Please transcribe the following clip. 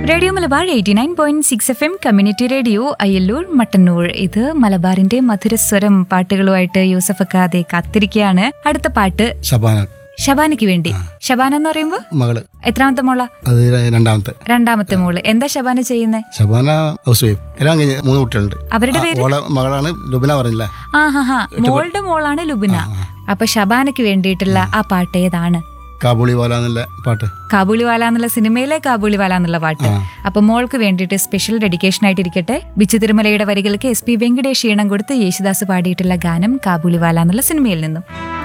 radio Malabar eighty nine point six F M community radio Ayyallur Mattannur ഇത് മലബാറിന്റെ മധുരസ്വരം പാട്ടുകളുമായിട്ട് യൂസഫ് ഖാദെ കാത്തിരിക്കുകയാണ് അടുത്ത പാട്ട് ഷബാന ഷബാനയ്ക്ക് വേണ്ടി ഷബാന എന്ന് പറയുമ്പോ മകള് എത്രാമത്തെ മോള അത് രണ്ടാമത്തെ രണ്ടാമത്തെ മോള് എന്താ ഷബാന ചെയ്യുന്നേ ഷബാന ഹൗസ് വൈഫ് എല്ലാം കഴിഞ്ഞ് മൂന്ന് കുട്ടികളുണ്ട് അവരുടെ ആ, പേര് ഓളെ മകളാണ് ലുബിന പറഞ്ഞില്ലേ ആ ഹാ ഹാ മോളുടെ മോളാണ് ലുബിന അപ്പൊ ഷബാനയ്ക്ക് വേണ്ടിയിട്ടുള്ള ആ പാട്ട് ഏതാണ് കാബൂളി വാല എന്നുള്ള പാട്ട് കാബൂളിവാല എന്നുള്ള സിനിമയിലെ കാബൂളിവാല എന്നുള്ള പാട്ട് അപ്പൊ മോൾക്ക് വേണ്ടിയിട്ട് സ്പെഷ്യൽ ഡെഡിക്കേഷൻ ആയിട്ടിരിക്കട്ടെ ബിച്ചു തിരുമലയുടെ വരികൾക്ക് എസ് പി വെങ്കടേഷ് ഈണം കൊടുത്ത് യേശുദാസ് പാടിയിട്ടുള്ള ഗാനം കാബൂളിവാല എന്നുള്ള സിനിമയിൽ നിന്നും